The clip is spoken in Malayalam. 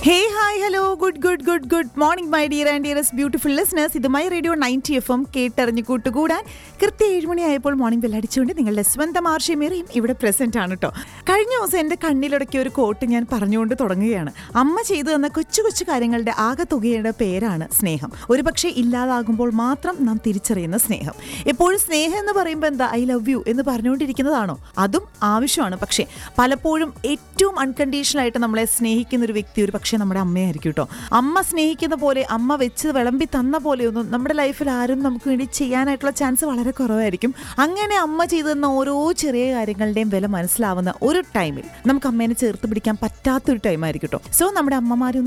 hey hi hello good good good good morning my dear and dearest beautiful listeners ഇത് my radio ninety F M കേട്ടറിഞ്ഞ് കൂട്ടുകൂടാൻ കൃത്യം ഏഴുമണിയായപ്പോൾ മോർണിംഗ് ബെല്ലടിച്ചുകൊണ്ട് നിങ്ങളുടെ സ്വന്തം ആർഷിമേറിയും ഇവിടെ പ്രസന്റ് ആണ് കേട്ടോ കഴിഞ്ഞ ദിവസം എൻ്റെ കണ്ണിലടക്കിയ ഒരു കോട്ട് ഞാൻ പറഞ്ഞുകൊണ്ട് തുടങ്ങുകയാണ് അമ്മ ചെയ്തു തന്ന കൊച്ചു കൊച്ചു കാര്യങ്ങളുടെ ആകെ തുകയുടെ പേരാണ് സ്നേഹം ഒരുപക്ഷെ ഇല്ലാതാകുമ്പോൾ മാത്രം നാം തിരിച്ചറിയുന്ന സ്നേഹം എപ്പോഴും സ്നേഹം എന്ന് പറയുമ്പോൾ എന്താ ഐ ലവ് യു എന്ന് പറഞ്ഞുകൊണ്ടിരിക്കുന്നതാണോ അതും ആവശ്യമാണ് പക്ഷേ പലപ്പോഴും ഏറ്റവും അൺകണ്ടീഷണൽ ആയിട്ട് നമ്മളെ സ്നേഹിക്കുന്ന ഒരു വ്യക്തി ഒരു പക്ഷേ നമ്മുടെ അമ്മയായിരിക്കും കേട്ടോ അമ്മ സ്നേഹിക്കുന്ന പോലെ അമ്മ വെച്ച് വിളമ്പി തന്ന പോലെയൊന്നും നമ്മുടെ ലൈഫിൽ ആരും നമുക്ക് വേണ്ടി ചെയ്യാനായിട്ടുള്ള ചാൻസ് വളരെ കുറവായിരിക്കും അങ്ങനെ അമ്മ ചെയ്തു തന്ന ഓരോ ചെറിയ കാര്യങ്ങളുടെയും വില മനസ്സിലാവുന്ന ഒരു ടൈമിൽ നമുക്ക് അമ്മേനെ ചേർത്ത് പിടിക്കാൻ പറ്റാത്തൊരു ടൈമായിരിക്കും കേട്ടോ സോ നമ്മുടെ അമ്മമാരൊന്ന്